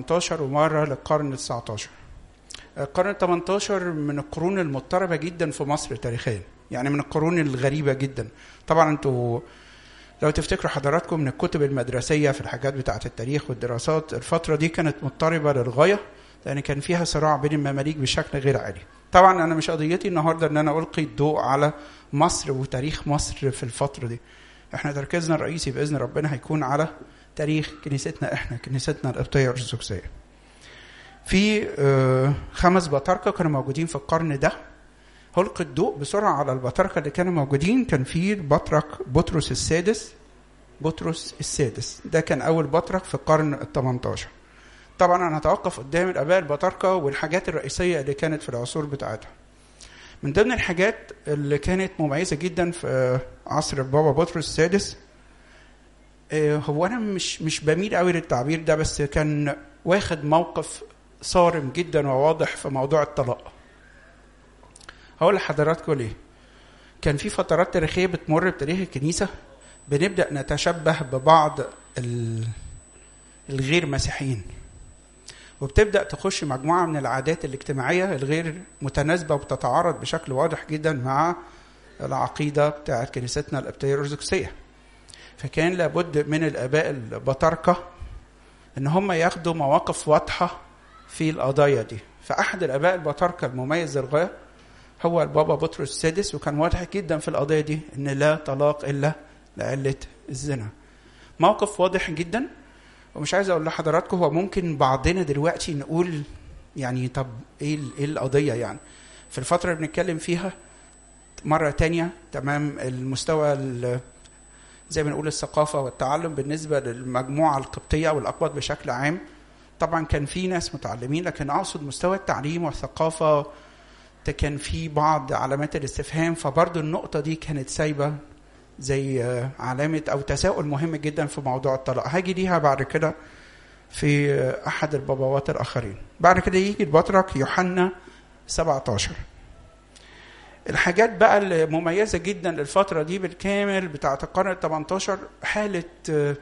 18 ومره للقرن ال 19 القرن ال 18 من القرون المضطربه جدا في مصر تاريخيا يعني من القرون الغريبه جدا طبعا انتوا لو تفتكروا حضراتكم من الكتب المدرسيه في الحاجات بتاعه التاريخ والدراسات الفتره دي كانت مضطربه للغايه لان كان فيها صراع بين المماليك بشكل غير عادي طبعا انا مش قضيتي النهارده ان انا القي الضوء على مصر وتاريخ مصر في الفتره دي احنا تركيزنا الرئيسي باذن ربنا هيكون على تاريخ كنيستنا احنا كنيستنا القبطيه الارثوذكسيه في آه، خمس بطاركه كانوا موجودين في القرن ده هلقي الضوء بسرعه على البطاركه اللي كانوا موجودين كان في البطرك بطرس السادس بطرس السادس ده كان اول بطرك في القرن ال 18 طبعا انا هتوقف قدام الاباء البطاركه والحاجات الرئيسيه اللي كانت في العصور بتاعتها من ضمن الحاجات اللي كانت مميزه جدا في آه، عصر البابا بطرس السادس آه، هو انا مش مش بميل قوي للتعبير ده بس كان واخد موقف صارم جدا وواضح في موضوع الطلاق هقول لحضراتكم ليه كان في فترات تاريخيه بتمر بتاريخ الكنيسه بنبدا نتشبه ببعض ال- الغير مسيحيين وبتبدا تخش مجموعه من العادات الاجتماعيه الغير متناسبه وبتتعارض بشكل واضح جدا مع العقيده بتاعت كنيستنا القبطيه الارثوذكسيه فكان لابد من الاباء البطاركه ان هم ياخدوا مواقف واضحه في القضايا دي فاحد الاباء البطاركه المميز للغايه هو البابا بطرس السادس وكان واضح جدا في القضيه دي ان لا طلاق الا لعله الزنا موقف واضح جدا ومش عايز اقول لحضراتكم هو ممكن بعضنا دلوقتي نقول يعني طب ايه ال- ايه القضيه يعني في الفتره اللي بنتكلم فيها مره تانية تمام المستوى ال- زي ما نقول الثقافه والتعلم بالنسبه للمجموعه القبطيه او الاقباط بشكل عام طبعا كان في ناس متعلمين لكن اقصد مستوى التعليم والثقافه ده كان في بعض علامات الاستفهام فبرضه النقطه دي كانت سايبه زي آه، علامه او تساؤل مهم جدا في موضوع الطلاق هاجي ليها بعد كده في آه، احد البابوات الاخرين بعد كده يجي البطرك يوحنا 17 الحاجات بقى المميزه جدا للفتره دي بالكامل بتاعه القرن ال 18 حاله آه،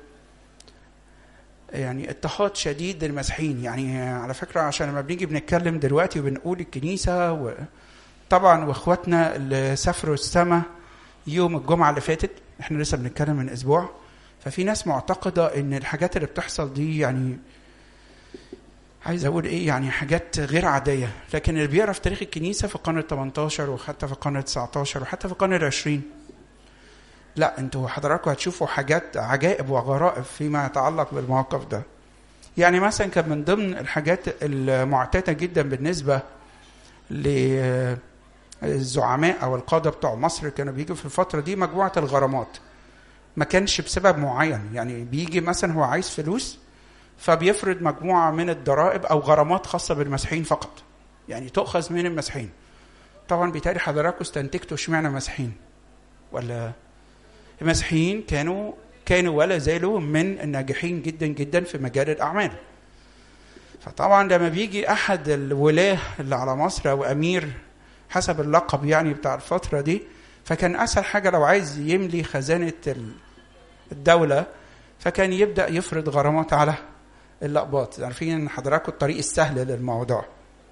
يعني اضطهاد شديد للمسيحيين يعني على فكره عشان لما بنيجي بنتكلم دلوقتي وبنقول الكنيسه وطبعا واخواتنا اللي سافروا السماء يوم الجمعه اللي فاتت احنا لسه بنتكلم من اسبوع ففي ناس معتقده ان الحاجات اللي بتحصل دي يعني عايز اقول ايه يعني حاجات غير عاديه لكن اللي بيقرا في تاريخ الكنيسه في القرن ال 18 وحتى في القرن ال 19 وحتى في القرن ال 20 لا انتوا حضراتكم هتشوفوا حاجات عجائب وغرائب فيما يتعلق بالمواقف ده يعني مثلا كان من ضمن الحاجات المعتاده جدا بالنسبه للزعماء او القاده بتوع مصر كانوا بيجوا في الفتره دي مجموعه الغرامات ما كانش بسبب معين يعني بيجي مثلا هو عايز فلوس فبيفرض مجموعه من الضرائب او غرامات خاصه بالمسيحيين فقط يعني تؤخذ من المسيحيين طبعا بيتهيألي حضراتكم استنتجتوا اشمعنى مسيحيين ولا المسيحيين كانوا كانوا ولا زالوا من الناجحين جدا جدا في مجال الاعمال فطبعا لما بيجي احد الولاه اللي على مصر او امير حسب اللقب يعني بتاع الفتره دي فكان اسهل حاجه لو عايز يملي خزانه ال- الدوله فكان يبدا يفرض غرامات على الاقباط عارفين ان حضراتكم الطريق السهل للموضوع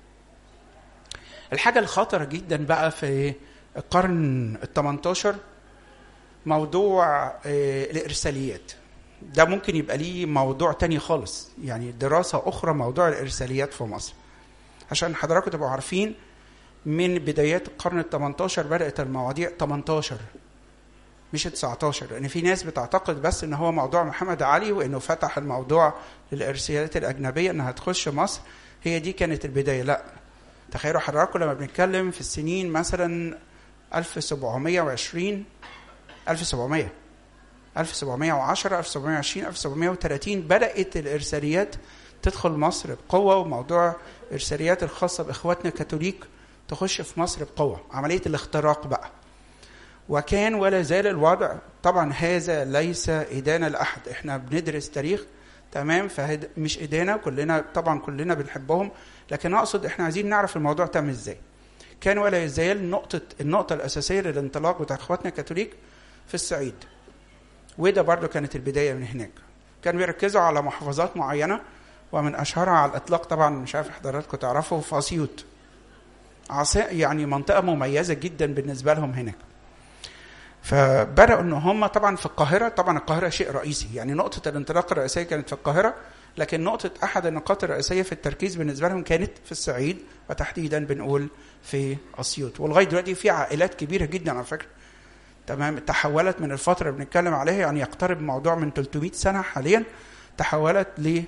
الحاجه الخطره جدا بقى في القرن ال 18 موضوع آه، الارساليات ده ممكن يبقى ليه موضوع تاني خالص يعني دراسة أخرى موضوع الإرساليات في مصر عشان حضراتكم تبقوا عارفين من بدايات القرن ال 18 بدأت المواضيع 18 مش 19 لأن في ناس بتعتقد بس إن هو موضوع محمد علي وإنه فتح الموضوع للإرساليات الأجنبية إنها تخش مصر هي دي كانت البداية لا تخيلوا حضراتكم لما بنتكلم في السنين مثلا 1720 1700 1710 1720 1730 بدأت الإرساليات تدخل مصر بقوة وموضوع الإرساليات الخاصة بإخواتنا الكاثوليك تخش في مصر بقوة عملية الاختراق بقى وكان ولا زال الوضع طبعا هذا ليس إدانة لأحد احنا بندرس تاريخ تمام فهد مش إدانة كلنا طبعا كلنا بنحبهم لكن أقصد احنا عايزين نعرف الموضوع تم إزاي كان ولا يزال نقطة النقطة الأساسية للانطلاق بتاع إخواتنا الكاثوليك في الصعيد وده برضو كانت البداية من هناك كانوا بيركزوا على محافظات معينة ومن اشهرها على الاطلاق طبعا مش عارف حضراتكم تعرفوا في اسيوط عصا يعني منطقه مميزه جدا بالنسبه لهم هناك فبداوا ان هم طبعا في القاهره طبعا القاهره شيء رئيسي يعني نقطه الانطلاق الرئيسيه كانت في القاهره لكن نقطه احد النقاط الرئيسيه في التركيز بالنسبه لهم كانت في الصعيد وتحديدا بنقول في اسيوط ولغايه دلوقتي في عائلات كبيره جدا على فكره تمام تحولت من الفتره اللي بنتكلم عليها يعني يقترب موضوع من 300 سنه حاليا تحولت ل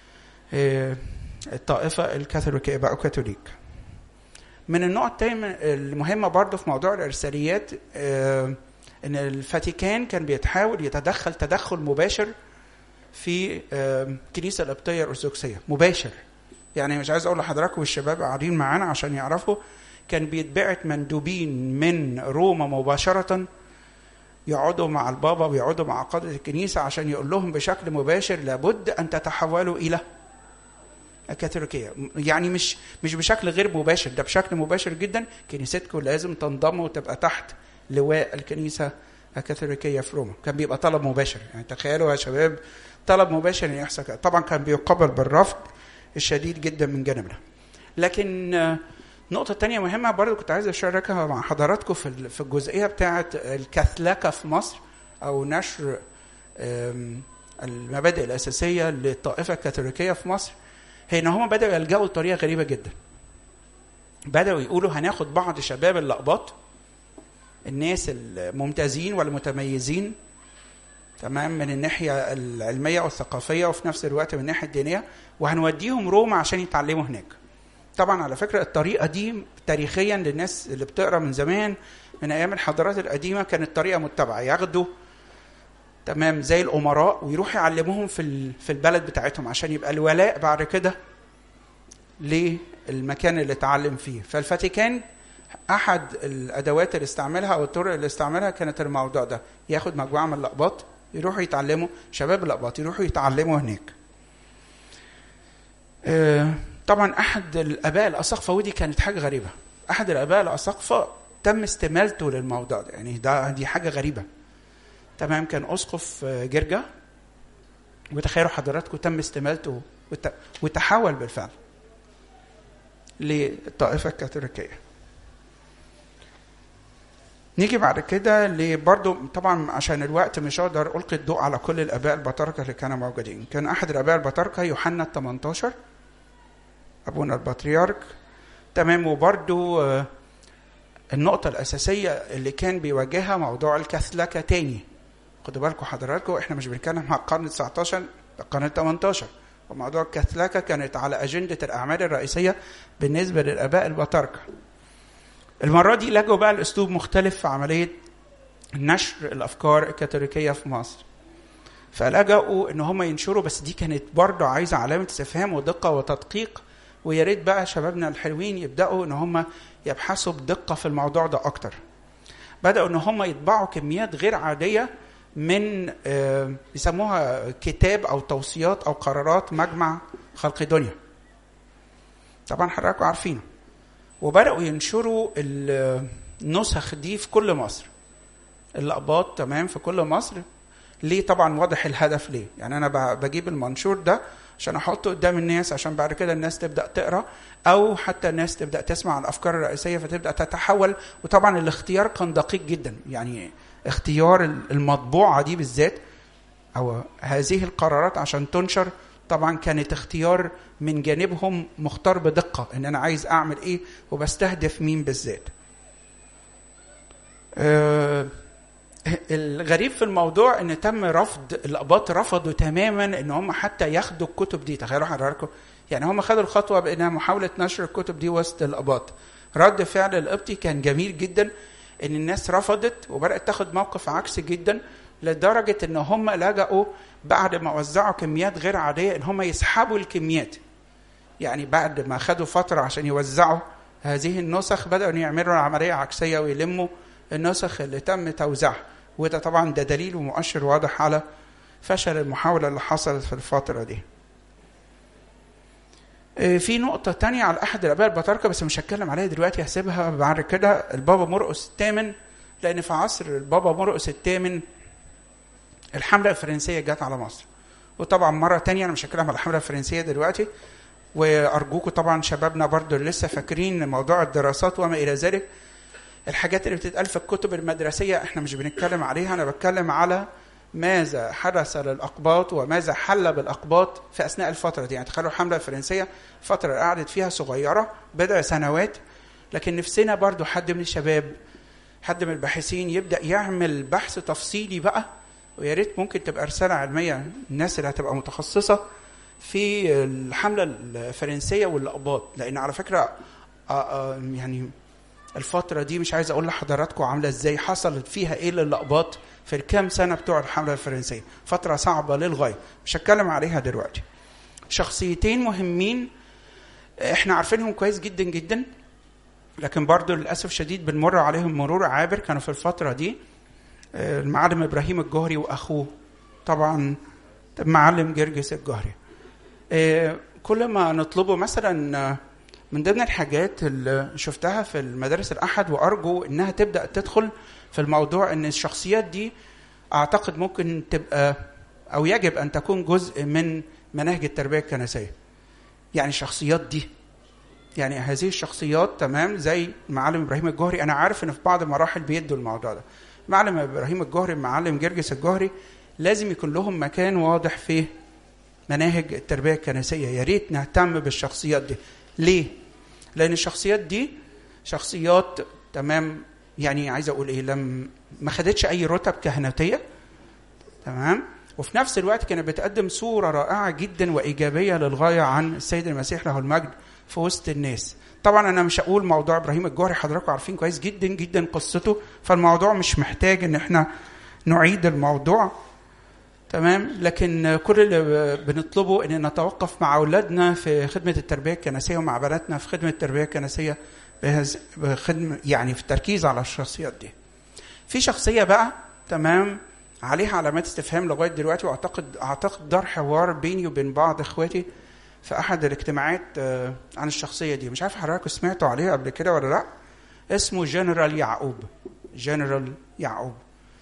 الطائفه الكاثوليكيه بقوا كاثوليك من النقط التانية المهمه برضه في موضوع الارساليات ان الفاتيكان كان بيتحاول يتدخل تدخل مباشر في الكنيسه القبطيه الارثوذكسيه مباشر يعني مش عايز اقول لحضراتكم والشباب قاعدين معانا عشان يعرفوا كان بيتبعت مندوبين من روما مباشره يقعدوا مع البابا ويقعدوا مع قاده الكنيسه عشان يقول لهم بشكل مباشر لابد ان تتحولوا الى الكاثوليكيه يعني مش مش بشكل غير مباشر ده بشكل مباشر جدا كنيستكم لازم تنضم وتبقى تحت لواء الكنيسه الكاثوليكيه في روما كان بيبقى طلب مباشر يعني تخيلوا يا شباب طلب مباشر ان يحصل كده طبعا كان بيقابل بالرفض الشديد جدا من جانبنا لكن نقطة تانية مهمة برضو كنت عايز أشاركها مع حضراتكم في في الجزئية بتاعة الكاثلكة في مصر أو نشر المبادئ الأساسية للطائفة الكاثوليكية في مصر هي إن هم بدأوا يلجأوا لطريقة غريبة جدا. بدأوا يقولوا هناخد بعض شباب اللقباط الناس الممتازين والمتميزين تمام من الناحية العلمية والثقافية وفي نفس الوقت من الناحية الدينية وهنوديهم روما عشان يتعلموا هناك. طبعا على فكره الطريقه دي تاريخيا للناس اللي بتقرا من زمان من ايام الحضارات القديمه كانت طريقه متبعه ياخدوا تمام زي الامراء ويروحوا يعلموهم في في البلد بتاعتهم عشان يبقى الولاء بعد كده للمكان اللي اتعلم فيه فالفاتيكان احد الادوات اللي استعملها او الطرق اللي استعملها كانت الموضوع ده ياخد مجموعه من الاقباط يروحوا يتعلموا شباب الاقباط يروحوا يتعلموا هناك أه طبعا احد الاباء الاساقفه ودي كانت حاجه غريبه احد الاباء الاساقفه تم استمالته للموضوع ده يعني ده دي حاجه غريبه تمام كان اسقف جرجا وتخيلوا حضراتكم تم استمالته وتحول بالفعل للطائفه الكاثوليكيه نيجي بعد كده لبرضه طبعا عشان الوقت مش هقدر القي الضوء على كل الاباء البطاركه اللي كانوا موجودين كان احد الاباء البطاركه يوحنا ال 18 ابونا البطريرك تمام وبرضو النقطة الأساسية اللي كان بيواجهها موضوع الكاثلكة تاني خدوا بالكم حضراتكم احنا مش بنتكلم على القرن ال 19 القرن ال 18 وموضوع الكاثلكة كانت على أجندة الأعمال الرئيسية بالنسبة للآباء البطاركة المرة دي لجوا بقى الأسلوب مختلف في عملية نشر الأفكار الكاثوليكية في مصر فلجأوا إن هم ينشروا بس دي كانت برضه عايزة علامة استفهام ودقة وتدقيق ويا ريت بقى شبابنا الحلوين يبداوا ان هم يبحثوا بدقه في الموضوع ده اكتر بداوا ان هم يطبعوا كميات غير عاديه من يسموها كتاب او توصيات او قرارات مجمع خلق دنيا طبعا حضراتكم عارفينه وبداوا ينشروا النسخ دي في كل مصر الاقباط تمام في كل مصر ليه طبعا واضح الهدف ليه يعني انا بجيب المنشور ده عشان احطه قدام الناس عشان بعد كده الناس تبدا تقرا او حتى الناس تبدا تسمع الافكار الرئيسيه فتبدا تتحول وطبعا الاختيار كان دقيق جدا يعني اختيار المطبوعه دي بالذات او هذه القرارات عشان تنشر طبعا كانت اختيار من جانبهم مختار بدقه ان انا عايز اعمل ايه وبستهدف مين بالذات أه الغريب في الموضوع ان تم رفض الاباط رفضوا تماما ان هم حتى ياخدوا الكتب دي تخيلوا حضراتكم يعني هم خدوا الخطوه بانها محاوله نشر الكتب دي وسط الاباط رد فعل القبطي كان جميل جدا ان الناس رفضت وبدات تاخد موقف عكسي جدا لدرجه ان هم لجأوا بعد ما وزعوا كميات غير عاديه ان هم يسحبوا الكميات يعني بعد ما خدوا فتره عشان يوزعوا هذه النسخ بداوا يعملوا عمليه عكسيه ويلموا النسخ اللي تم توزيعها وده طبعا ده دليل ومؤشر واضح على فشل المحاولة اللي حصلت في الفترة دي في نقطة تانية على أحد الآباء البطاركة بس مش هتكلم عليها دلوقتي هسيبها بعد كده البابا مرقس الثامن لأن في عصر البابا مرقس الثامن الحملة الفرنسية جت على مصر وطبعا مره تانية انا مش هتكلم على الحمله الفرنسيه دلوقتي وارجوكم طبعا شبابنا برضو اللي لسه فاكرين موضوع الدراسات وما الى ذلك الحاجات اللي بتتقال في الكتب المدرسيه احنا مش بنتكلم عليها انا بتكلم على ماذا حدث للاقباط وماذا حل بالاقباط في اثناء الفتره دي يعني تخيلوا الحمله الفرنسيه فتره قعدت فيها صغيره بضع سنوات لكن نفسنا برضو حد من الشباب حد من الباحثين يبدا يعمل بحث تفصيلي بقى ويا ريت ممكن تبقى رساله علميه الناس اللي هتبقى متخصصه في الحمله الفرنسيه والاقباط لان على فكره يعني الفترة دي مش عايز أقول لحضراتكم عاملة إزاي حصلت فيها إيه للأقباط في الكام سنة بتوع الحملة الفرنسية فترة صعبة للغاية مش هتكلم عليها دلوقتي شخصيتين مهمين احنا عارفينهم كويس جدا جدا لكن برضو للأسف شديد بنمر عليهم مرور عابر كانوا في الفترة دي المعلم إبراهيم الجهري وأخوه طبعا معلم جرجس الجهري كل ما نطلبه مثلا من ضمن الحاجات اللي شفتها في المدارس الأحد وأرجو إنها تبدأ تدخل في الموضوع إن الشخصيات دي أعتقد ممكن تبقى أو يجب أن تكون جزء من مناهج التربية الكنسية يعني الشخصيات دي يعني هذه الشخصيات تمام زي المعلم ابراهيم الجهري انا عارف ان في بعض المراحل بيدوا الموضوع ده معلم ابراهيم الجهري معلم جرجس الجهري لازم يكون لهم مكان واضح في مناهج التربيه الكنسيه يا ريت نهتم بالشخصيات دي ليه لان الشخصيات دي شخصيات تمام يعني عايز اقول ايه لم ما خدتش اي رتب كهنوتيه تمام وفي نفس الوقت كانت بتقدم صوره رائعه جدا وايجابيه للغايه عن السيد المسيح له المجد في وسط الناس طبعا انا مش هقول موضوع ابراهيم الجوهري حضراتكم عارفين كويس جدا جدا قصته فالموضوع مش محتاج ان احنا نعيد الموضوع تمام لكن كل اللي بنطلبه ان نتوقف مع اولادنا في خدمه التربيه الكنسيه ومع بناتنا في خدمه التربيه الكنسيه بخدمه يعني في التركيز على الشخصيات دي. في شخصيه بقى تمام عليها علامات استفهام لغايه دلوقتي واعتقد اعتقد دار حوار بيني وبين بعض اخواتي في احد الاجتماعات عن الشخصيه دي مش عارف حضراتكم سمعتوا عليه قبل كده ولا لا اسمه جنرال يعقوب جنرال يعقوب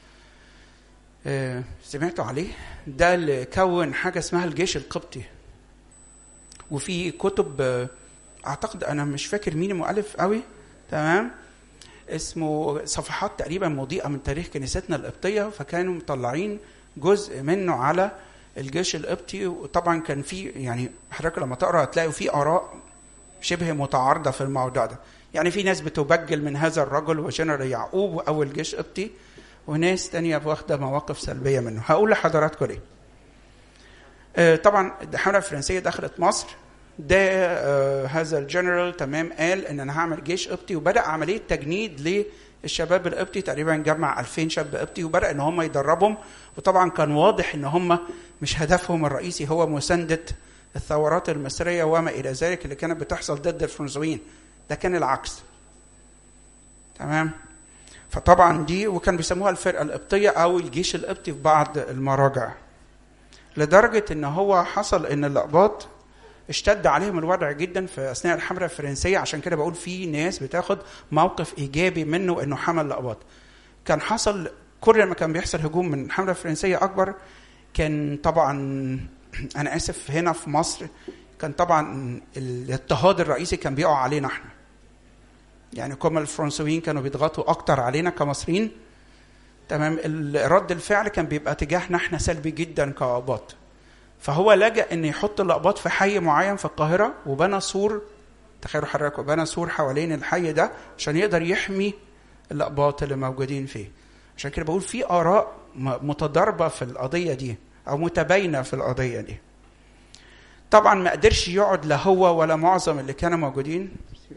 سمعتوا عليه ده اللي كون حاجه اسمها الجيش القبطي وفي كتب اعتقد انا مش فاكر مين المؤلف قوي تمام اسمه صفحات تقريبا مضيئه من تاريخ كنيستنا القبطيه فكانوا مطلعين جزء منه على الجيش القبطي وطبعا كان في يعني حضرتك لما تقرا هتلاقوا في اراء شبه متعارضه في الموضوع ده يعني في ناس بتبجل من هذا الرجل وجنرال يعقوب او الجيش القبطي وناس تانية واخدة مواقف سلبية منه هقول لحضراتكم ليه آه طبعا الحملة الفرنسية دخلت مصر ده آه هذا الجنرال تمام قال ان انا هعمل جيش قبطي وبدا عمليه تجنيد للشباب القبطي تقريبا جمع 2000 شاب قبطي وبدا ان هم يدربهم وطبعا كان واضح ان هم مش هدفهم الرئيسي هو مسانده الثورات المصريه وما الى ذلك اللي كانت بتحصل ضد الفرنسويين ده كان العكس تمام فطبعا دي وكان بيسموها الفرقه القبطيه او الجيش القبطي في بعض المراجع لدرجه ان هو حصل ان الاقباط اشتد عليهم الوضع جدا في اثناء الحمله الفرنسيه عشان كده بقول في ناس بتاخد موقف ايجابي منه انه حمل الاقباط كان حصل كل ما كان بيحصل هجوم من الحمله الفرنسيه اكبر كان طبعا انا اسف هنا في مصر كان طبعا الاضطهاد الرئيسي كان بيقع علينا احنا يعني كما الفرنسويين كانوا بيضغطوا اكتر علينا كمصريين تمام رد الفعل كان بيبقى تجاهنا احنا سلبي جدا كاقباط فهو لجأ ان يحط الاقباط في حي معين في القاهره وبنى سور تخيلوا حضراتكم بنى سور حوالين الحي ده عشان يقدر يحمي الاقباط اللي موجودين فيه عشان كده بقول في اراء متضاربه في القضيه دي او متباينه في القضيه دي طبعا ما قدرش يقعد لا هو ولا معظم اللي كانوا موجودين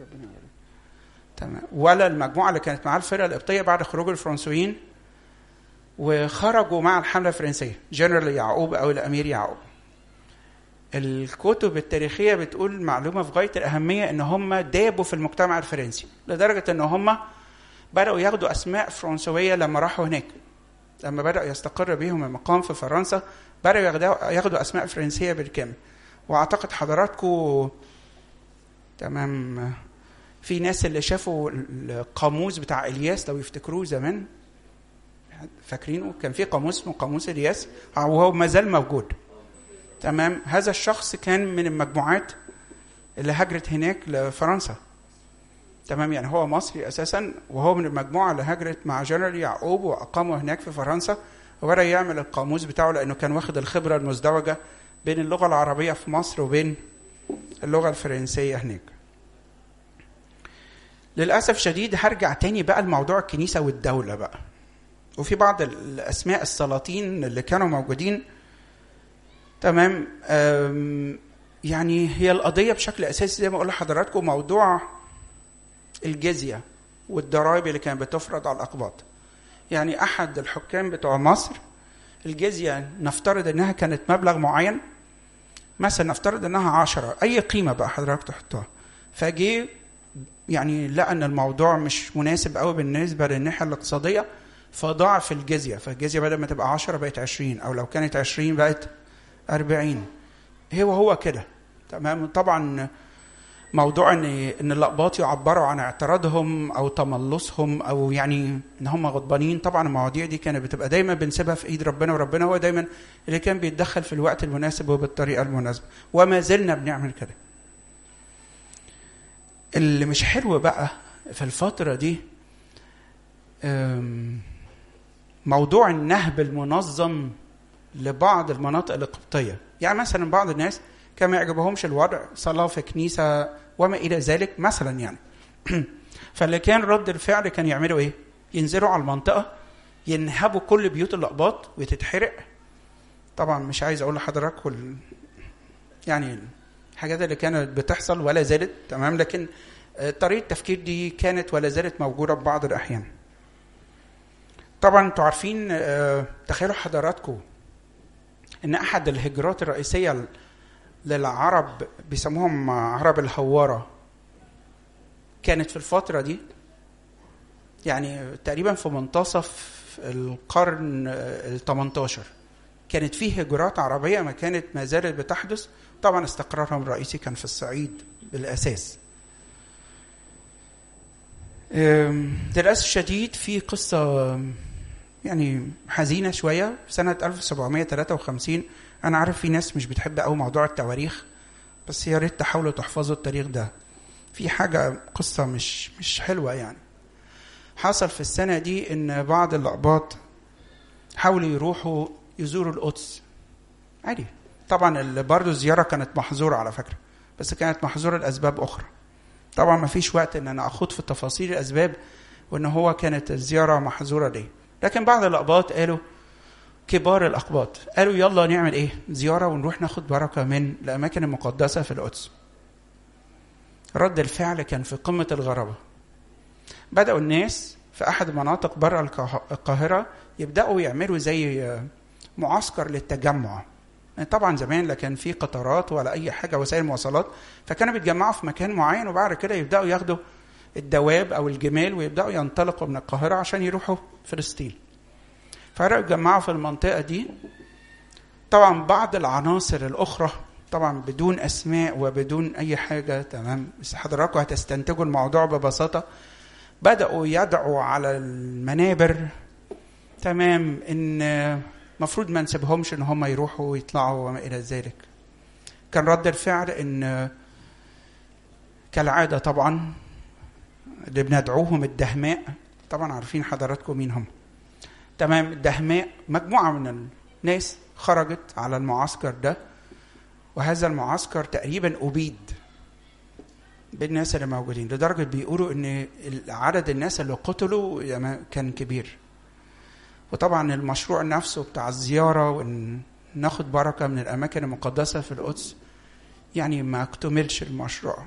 تمام ولا المجموعه اللي كانت معاه الفرقه القبطيه بعد خروج الفرنسويين وخرجوا مع الحمله الفرنسيه جنرال يعقوب او الامير يعقوب الكتب التاريخيه بتقول معلومه في غايه الاهميه ان هم دابوا في المجتمع الفرنسي لدرجه ان هم بداوا ياخدوا اسماء فرنسويه لما راحوا هناك لما بدا يستقر بيهم المقام في فرنسا بداوا ياخدوا اسماء فرنسيه بالكامل واعتقد حضراتكم تمام في ناس اللي شافوا القاموس بتاع الياس لو يفتكروه زمان فاكرينه كان في قاموس اسمه قاموس الياس وهو ما زال موجود تمام هذا الشخص كان من المجموعات اللي هاجرت هناك لفرنسا تمام يعني هو مصري اساسا وهو من المجموعه اللي هاجرت مع جنرال يعقوب واقاموا هناك في فرنسا وبدا يعمل القاموس بتاعه لانه كان واخد الخبره المزدوجه بين اللغه العربيه في مصر وبين اللغه الفرنسيه هناك للاسف شديد هرجع تاني بقى لموضوع الكنيسه والدوله بقى وفي بعض الاسماء السلاطين اللي كانوا موجودين تمام يعني هي القضيه بشكل اساسي زي ما اقول لحضراتكم موضوع الجزيه والضرائب اللي كانت بتفرض على الاقباط يعني احد الحكام بتوع مصر الجزيه نفترض انها كانت مبلغ معين مثلا نفترض انها عشرة اي قيمه بقى حضرتك تحطها فجي يعني لقى ان الموضوع مش مناسب قوي بالنسبه للناحيه الاقتصاديه فضاعف الجزيه فالجزيه بدل ما تبقى 10 بقت 20 او لو كانت 20 بقت 40 هو هو كده تمام طبعا موضوع ان ان الاقباط يعبروا عن اعتراضهم او تملصهم او يعني ان هم غضبانين طبعا المواضيع دي كانت بتبقى دايما بنسيبها في ايد ربنا وربنا هو دايما اللي كان بيتدخل في الوقت المناسب وبالطريقه المناسبه وما زلنا بنعمل كده اللي مش حلو بقى في الفتره دي موضوع النهب المنظم لبعض المناطق القبطيه يعني مثلا بعض الناس كان ما يعجبهمش الوضع صلاه في كنيسه وما الى ذلك مثلا يعني فاللي كان رد الفعل كان يعملوا ايه ينزلوا على المنطقه ينهبوا كل بيوت الاقباط وتتحرق طبعا مش عايز اقول لحضراتكم ال... يعني الحاجات اللي كانت بتحصل ولا زالت تمام لكن طريقه التفكير دي كانت ولا زالت موجوده في بعض الاحيان طبعا انتوا عارفين تخيلوا حضراتكم ان احد الهجرات الرئيسيه للعرب بيسموهم عرب الهواره كانت في الفتره دي يعني تقريبا في منتصف القرن ال 18 كانت فيه هجرات عربيه ما كانت ما زالت بتحدث طبعا استقرارهم الرئيسي كان في الصعيد بالاساس للاسف الشديد في قصه يعني حزينه شويه سنه 1753 انا عارف في ناس مش بتحب قوي موضوع التواريخ بس يا ريت تحاولوا تحفظوا التاريخ ده في حاجه قصه مش مش حلوه يعني حصل في السنه دي ان بعض الاقباط حاولوا يروحوا يزوروا القدس عادي طبعا برضه الزياره كانت محظوره على فكره بس كانت محظوره لاسباب اخرى طبعا ما فيش وقت ان انا اخوض في تفاصيل الاسباب وان هو كانت الزياره محظوره ليه لكن بعض الاقباط قالوا كبار الاقباط قالوا يلا نعمل ايه زياره ونروح ناخد بركه من الاماكن المقدسه في القدس رد الفعل كان في قمه الغرابه بداوا الناس في احد المناطق بره القاهره يبداوا يعملوا زي معسكر للتجمع طبعا زمان لا كان في قطارات ولا اي حاجه وسائل مواصلات فكانوا بيتجمعوا في مكان معين وبعد كده يبداوا ياخدوا الدواب او الجمال ويبداوا ينطلقوا من القاهره عشان يروحوا فلسطين فرقوا يتجمعوا في المنطقه دي طبعا بعض العناصر الاخرى طبعا بدون اسماء وبدون اي حاجه تمام بس حضراتكم هتستنتجوا الموضوع ببساطه بداوا يدعوا على المنابر تمام ان المفروض ما نسيبهمش ان هم يروحوا ويطلعوا وما الى ذلك كان رد الفعل ان كالعاده طبعا اللي بندعوهم الدهماء طبعا عارفين حضراتكم مين هم تمام الدهماء مجموعه من الناس خرجت على المعسكر ده وهذا المعسكر تقريبا أبيد بالناس اللي موجودين لدرجة بيقولوا إن عدد الناس اللي قتلوا كان كبير وطبعا المشروع نفسه بتاع الزيارة وإن ناخد بركة من الأماكن المقدسة في القدس يعني ما اكتملش المشروع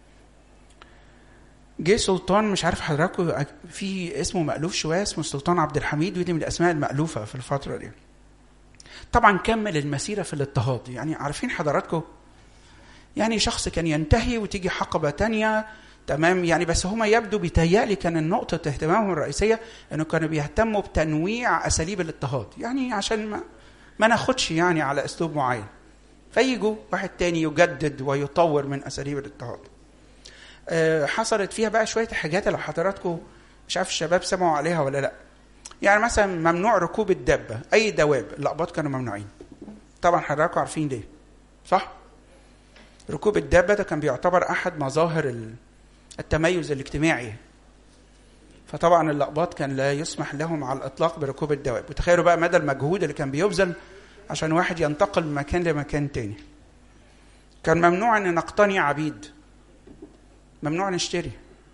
جه سلطان مش عارف حضراتكم في اسمه مألوف شوية اسمه السلطان عبد الحميد ودي من الأسماء المألوفة في الفترة دي طبعا كمل المسيرة في الاضطهاد يعني عارفين حضراتكم يعني شخص كان ينتهي وتيجي حقبة تانية تمام يعني بس هما يبدو بيتهيألي كان نقطة اهتمامهم الرئيسية انه كانوا بيهتموا بتنويع اساليب الاضطهاد يعني عشان ما ما ناخدش يعني على اسلوب معين فيجوا واحد تاني يجدد ويطور من اساليب الاضطهاد أه حصلت فيها بقى شوية حاجات اللي حضراتكم مش عارف الشباب سمعوا عليها ولا لا يعني مثلا ممنوع ركوب الدابة أي دواب الأقباط كانوا ممنوعين طبعا حضراتكم عارفين ليه صح ركوب الدابه ده كان بيعتبر احد مظاهر التميز الاجتماعي فطبعا اللقباط كان لا يسمح لهم على الاطلاق بركوب الدواب وتخيلوا بقى مدى المجهود اللي كان بيبذل عشان واحد ينتقل من مكان لمكان تاني كان ممنوع ان نقتني عبيد ممنوع نشتري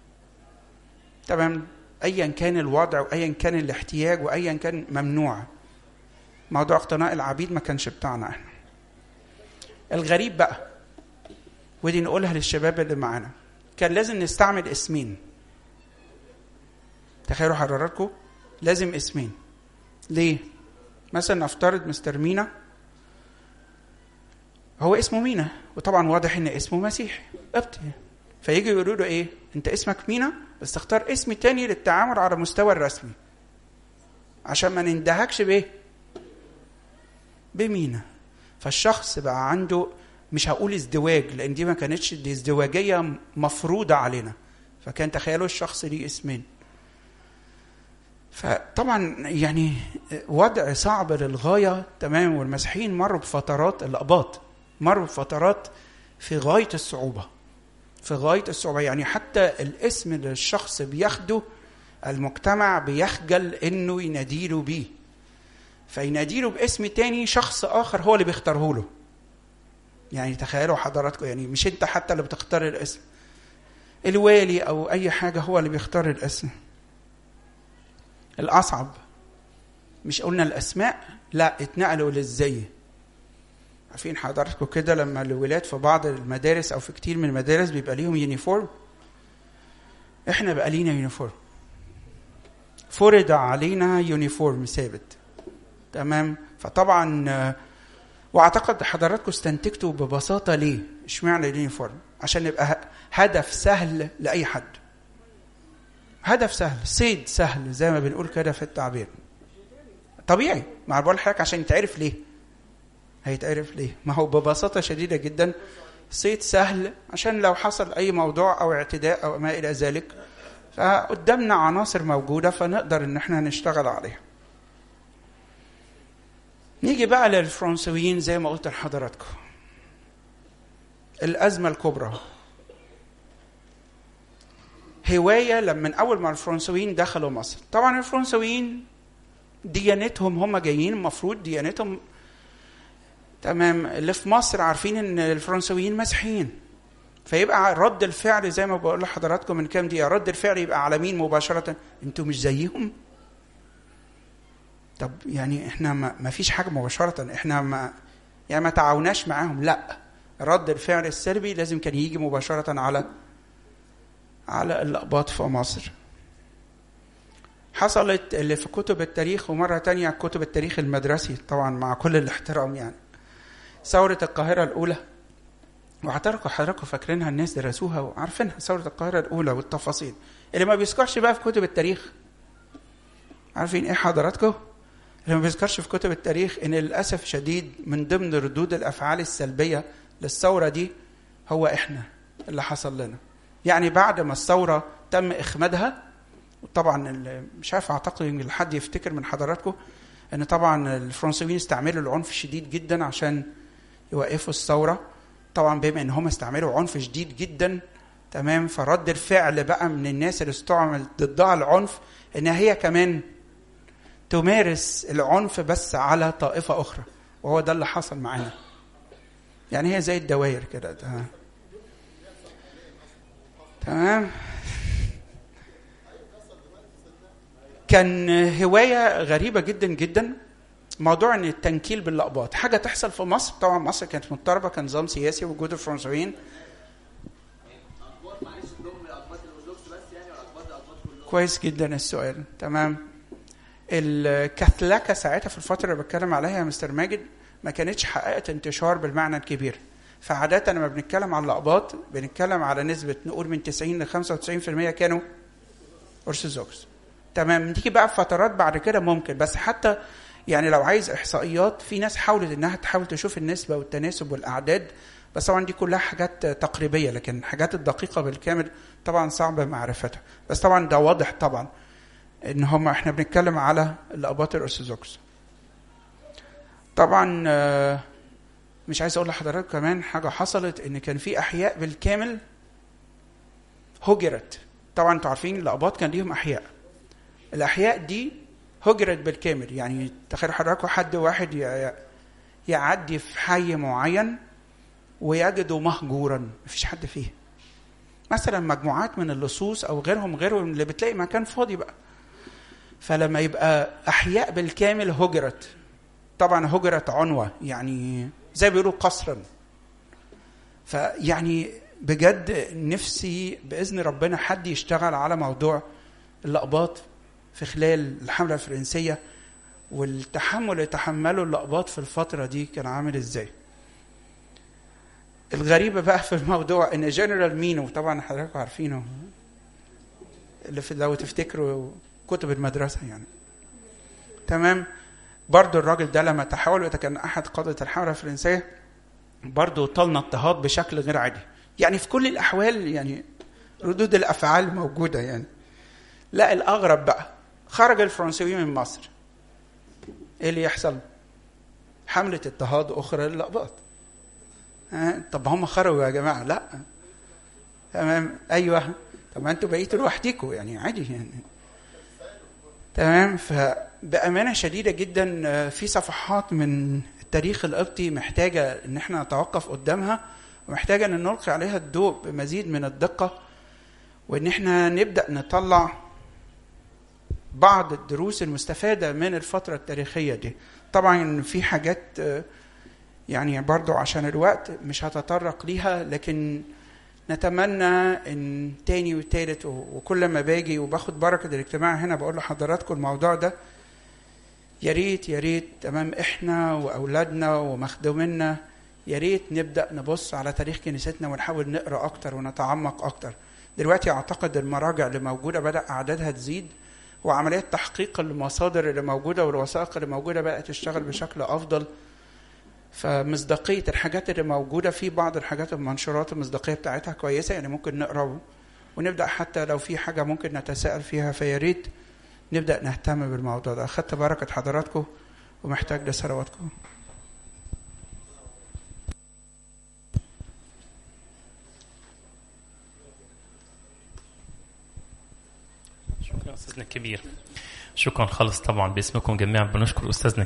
تمام ايا كان الوضع وايا كان الاحتياج وايا كان ممنوع موضوع اقتناء العبيد ما كانش بتاعنا احنا الغريب بقى ودي نقولها للشباب اللي معانا كان لازم نستعمل اسمين تخيلوا حضراتكم لازم اسمين ليه مثلا نفترض مستر مينا هو اسمه مينا وطبعا واضح ان اسمه مسيحي قبطي فيجي يقولوا له ايه انت اسمك مينا بس تختار اسم تاني للتعامل على المستوى الرسمي عشان ما نندهكش بايه بمينا فالشخص بقى عنده مش هقول ازدواج لان دي ما كانتش دي ازدواجيه مفروضه علينا فكان تخيلوا الشخص ليه اسمين فطبعا يعني وضع صعب للغايه تمام والمسيحيين مروا بفترات الاباط مروا بفترات في غايه الصعوبه في غايه الصعوبه يعني حتى الاسم اللي الشخص بياخده المجتمع بيخجل انه يناديله بيه فيناديله باسم تاني شخص اخر هو اللي بيختاره له يعني تخيلوا حضراتكم يعني مش انت حتى اللي بتختار الاسم الوالي او اي حاجه هو اللي بيختار الاسم الاصعب مش قلنا الاسماء لا اتنقلوا للزي عارفين حضراتكم كده لما الولاد في بعض المدارس او في كتير من المدارس بيبقى ليهم يونيفورم احنا بقى لينا يونيفورم فرض علينا يونيفورم ثابت تمام فطبعا واعتقد حضراتكم استنتجتوا ببساطه ليه اشمعنى اليونيفورم عشان يبقى هدف سهل لاي حد هدف سهل صيد سهل زي ما بنقول كده في التعبير طبيعي مع بقول لحضرتك عشان يتعرف ليه هيتعرف ليه ما هو ببساطه شديده جدا صيد سهل عشان لو حصل اي موضوع او اعتداء او ما الى ذلك فقدامنا عناصر موجوده فنقدر ان احنا نشتغل عليها نيجي بقى للفرنسويين زي ما قلت لحضراتكم الازمه الكبرى هوايه لما من اول ما الفرنسويين دخلوا مصر طبعا الفرنسويين ديانتهم هم جايين المفروض ديانتهم تمام اللي في مصر عارفين ان الفرنسويين مسيحيين فيبقى رد الفعل زي ما بقول لحضراتكم من كام دقيقه رد الفعل يبقى على مين مباشره انتوا مش زيهم طب يعني احنا ما, ما فيش حاجه مباشره احنا ما يعني ما تعاوناش معاهم لا رد الفعل السلبي لازم كان يجي مباشره على على الأقباط في مصر حصلت اللي في كتب التاريخ ومرة تانية كتب التاريخ المدرسي طبعا مع كل الاحترام يعني ثورة القاهرة الأولى واعترفوا حضراتكم فاكرينها الناس درسوها وعارفينها ثورة القاهرة الأولى والتفاصيل اللي ما بيذكرش بقى في كتب التاريخ عارفين ايه حضراتكم؟ اللي ما بيذكرش في كتب التاريخ ان للاسف شديد من ضمن ردود الافعال السلبيه للثوره دي هو احنا اللي حصل لنا. يعني بعد ما الثوره تم اخمادها طبعا مش عارف اعتقد ان حد يفتكر من حضراتكم ان طبعا الفرنسيين استعملوا العنف شديد جدا عشان يوقفوا الثوره طبعا بما ان هم استعملوا عنف شديد جدا تمام فرد الفعل بقى من الناس اللي استعمل ضدها العنف ان هي كمان تمارس العنف بس على طائفه اخرى وهو ده اللي حصل معانا يعني هي زي الدوائر كده تمام تمام كان هوايه غريبه جدا جدا موضوع ان التنكيل بالاقباط حاجه تحصل في مصر طبعا مصر كانت مضطربه كان نظام سياسي وجود الفرنسيين كويس جدا السؤال تمام الكاثوليكا ساعتها في الفتره اللي بتكلم عليها يا مستر ماجد ما كانتش حققت انتشار بالمعنى الكبير فعادة لما بنتكلم على الأقباط بنتكلم على نسبة نقول من 90 ل 95% كانوا أرثوذكس. تمام تيجي بقى في فترات بعد كده ممكن بس حتى يعني لو عايز إحصائيات في ناس حاولت إنها تحاول تشوف النسبة والتناسب والأعداد بس طبعا دي كلها حاجات تقريبية لكن الحاجات الدقيقة بالكامل طبعا صعب معرفتها بس طبعا ده واضح طبعا إن هم إحنا بنتكلم على الأقباط الأرثوذكس. طبعا مش عايز اقول لحضراتكم كمان حاجه حصلت ان كان في احياء بالكامل هجرت طبعا انتوا عارفين الاباط كان ليهم احياء الاحياء دي هجرت بالكامل يعني تخيلوا حضراتكم حد واحد ي- يعدي في حي معين ويجده مهجورا مفيش حد فيه مثلا مجموعات من اللصوص او غيرهم غيرهم اللي بتلاقي مكان فاضي بقى فلما يبقى احياء بالكامل هجرت طبعا هجرت عنوه يعني زي ما بيقولوا قصرا فيعني بجد نفسي باذن ربنا حد يشتغل على موضوع الاقباط في خلال الحمله الفرنسيه والتحمل اللي تحمله الاقباط في الفتره دي كان عامل ازاي الغريبه بقى في الموضوع ان جنرال مينو طبعا حضراتكم عارفينه اللي في لو تفتكروا كتب المدرسه يعني تمام برضو الراجل ده لما تحول وده كان احد قاده الحمله الفرنسيه برضو طالنا اضطهاد بشكل غير عادي يعني في كل الاحوال يعني ردود الافعال موجوده يعني لا الاغرب بقى خرج الفرنسيين من مصر ايه اللي يحصل حمله اضطهاد اخرى للاقباط ها طب هم خرجوا يا جماعه لا تمام ايوه طب ما انتوا بقيتوا لوحديكم يعني عادي يعني تمام فبامانه شديده جدا آه، في صفحات من التاريخ القبطي محتاجه ان احنا نتوقف قدامها ومحتاجه ان نلقي عليها الضوء بمزيد من الدقه وان احنا نبدا نطلع بعض الدروس المستفاده من الفتره التاريخيه دي طبعا في حاجات آه، يعني برضو عشان الوقت مش هتطرق ليها لكن نتمنى ان تاني وتالت و- وكل ما باجي وباخد بركه الاجتماع هنا بقول لحضراتكم الموضوع ده يا ريت يا ريت تمام احنا واولادنا ومخدومينا يا ريت نبدا نبص على تاريخ كنيستنا ونحاول نقرا اكتر ونتعمق اكتر دلوقتي اعتقد المراجع اللي موجوده بدا اعدادها تزيد وعمليات تحقيق المصادر اللي موجوده والوثائق اللي موجوده بدات تشتغل بشكل افضل فمصداقيه الحاجات اللي موجوده في بعض الحاجات المنشورات المصداقيه بتاعتها كويسه يعني ممكن نقرا ونبدا حتى لو في حاجه ممكن نتساءل فيها فيا ريت نبدا نهتم بالموضوع ده اخدت بركه حضراتكم ومحتاج لثرواتكم شكرا استاذنا الكبير شكرا خالص طبعا باسمكم جميعا بنشكر استاذنا